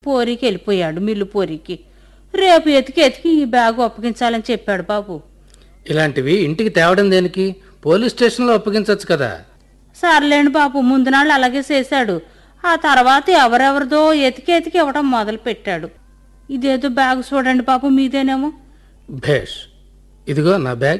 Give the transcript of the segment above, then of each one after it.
పోరికి వెళ్ళిపోయాడు మిల్లు పోరికి రేపు ఎతికి ఎతికి ఈ బ్యాగు అప్పగించాలని చెప్పాడు బాబు ఇలాంటివి ఇంటికి తేవడం దేనికి పోలీస్ స్టేషన్లో అప్పగించవచ్చు కదా సర్లేండి బాబు ముందు నాళ్ళు అలాగే చేశాడు ఆ తర్వాత ఎవరెవరిదో ఎతికి ఎతికి ఇవ్వడం మొదలు పెట్టాడు ఇదేదో బ్యాగ్ చూడండి బాబు మీదేనేమో భేష్ ఇదిగో నా బ్యాగ్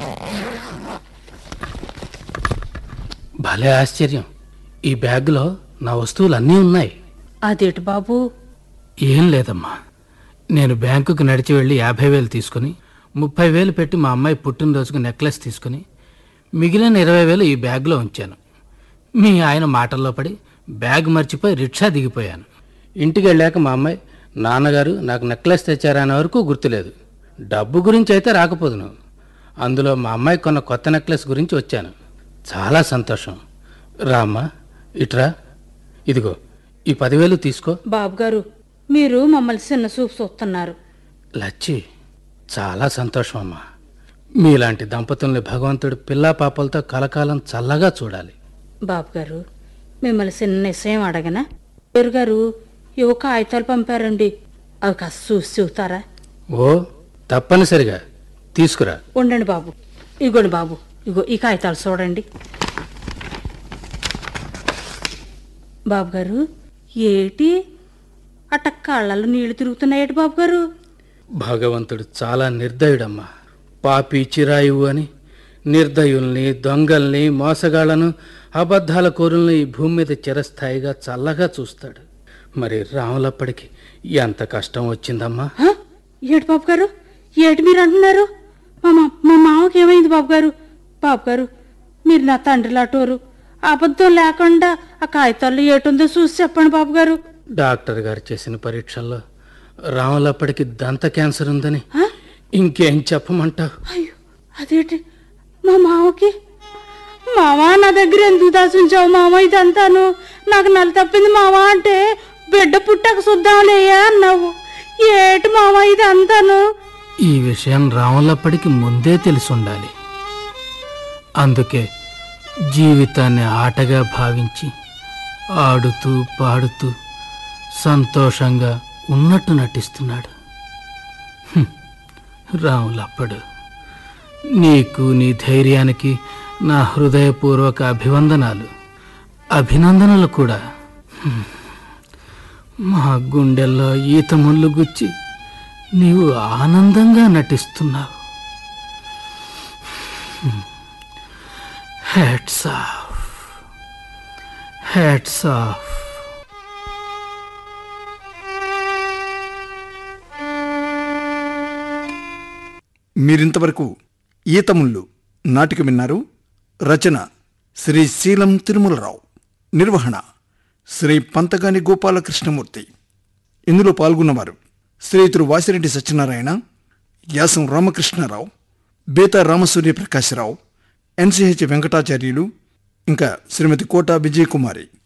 భలే ఆశ్చర్యం ఈ బ్యాగ్లో నా వస్తువులు అన్నీ ఉన్నాయి అదేటి బాబు ఏం లేదమ్మా నేను బ్యాంకుకు నడిచి వెళ్ళి యాభై వేలు తీసుకుని ముప్పై వేలు పెట్టి మా అమ్మాయి పుట్టినరోజుకు నెక్లెస్ తీసుకుని మిగిలిన ఇరవై వేలు ఈ బ్యాగ్లో ఉంచాను మీ ఆయన మాటల్లో పడి బ్యాగ్ మర్చిపోయి రిక్షా దిగిపోయాను ఇంటికి వెళ్ళాక మా అమ్మాయి నాన్నగారు నాకు నెక్లెస్ తెచ్చారా అనే వరకు గుర్తులేదు డబ్బు గురించి అయితే రాకపోదును అందులో మా అమ్మాయి కొన్న కొత్త నెక్లెస్ గురించి వచ్చాను చాలా సంతోషం రామ్మా ఇట్రా ఇదిగో ఈ పదివేలు తీసుకో బాబు గారు మీరు మమ్మల్ని చిన్న చూపు చూస్తున్నారు లచ్చి చాలా సంతోషం అమ్మా మీలాంటి దంపతుల్ని భగవంతుడు పిల్లా పాపలతో కలకాలం చల్లగా చూడాలి బాబు గారు మిమ్మల్ని చిన్న నిశ్చయం అడగనా పేరు గారు ఇవో కాగితాలు పంపారండి అవి కాస్త చూసి చూస్తారా ఓ తప్పనిసరిగా తీసుకురా ఉండండి బాబు ఇగోండి బాబు ఇగో ఈ కాగితాలు చూడండి బాబు గారు ఏటి అట్ట కళ్ళలో నీళ్లు తిరుగుతున్నాయేటి బాబు గారు భగవంతుడు చాలా నిర్దయుడమ్మా పాపి చిరాయువు అని నిర్దయుల్ని దొంగల్ని మోసగాళ్లను అబద్ధాల కోరుల్ని ఈ భూమి మీద చిరస్థాయిగా చల్లగా చూస్తాడు మరి రాములప్పటికి ఎంత కష్టం వచ్చిందమ్మా హ? ఏటి బాబు గారు ఏటి మీరు అంటున్నారు మా మా మా మామకి ఏమైంది బాబు గారు బాబు గారు మీరు నా తండ్రి లాటోరు అబద్ధం లేకుండా ఆ కాగితాల్లో ఏటుందో చూసి చెప్పండి బాబు గారు డాక్టర్ గారు చేసిన పరీక్షల్లో రాములప్పటికి దంత క్యాన్సర్ ఉందని హ? ఇంకేం చెప్పమంటావు అయ్యో అదేంటి మా మామకి మావా నా దగ్గర ఎందుకు దాచుంచావు మామ ఇదంతాను నాకు నల్ల తప్పింది మావా అంటే బిడ్డ పుట్టక చూద్దాంలేయా అన్నావు ఏటి మావా ఇదంతాను ఈ విషయం రాములప్పటికి ముందే తెలిసి ఉండాలి అందుకే జీవితాన్ని ఆటగా భావించి ఆడుతూ పాడుతూ సంతోషంగా ఉన్నట్టు నటిస్తున్నాడు హ్మ్. రాములప్పడు నీకు నీ ధైర్యానికి నా హృదయపూర్వక అభివందనాలు అభినందనలు కూడా హ్మ్. మా గుండెల్లో ఈత ముళ్ళు గుచ్చి నీవు ఆనందంగా నటిస్తున్నావు హ్యాట్స్ ఆఫ్ హ్యాట్స్ ఆఫ్ మీరింతవరకు ఈతముళ్ళు నాటిక విన్నారు రచన శ్రీ శీలం తిరుమలరావు నిర్వహణ శ్రీ పంతగాని గోపాలకృష్ణమూర్తి ఇందులో పాల్గొన్నవారు శ్రీయుతులు వాసిరెడ్డి సత్యనారాయణ యాసం రామకృష్ణారావు బేతా రామసూర్య ప్రకాశరావు ఎన్సిహెచ్ వెంకటాచార్యులు ఇంకా శ్రీమతి కోట విజయకుమారి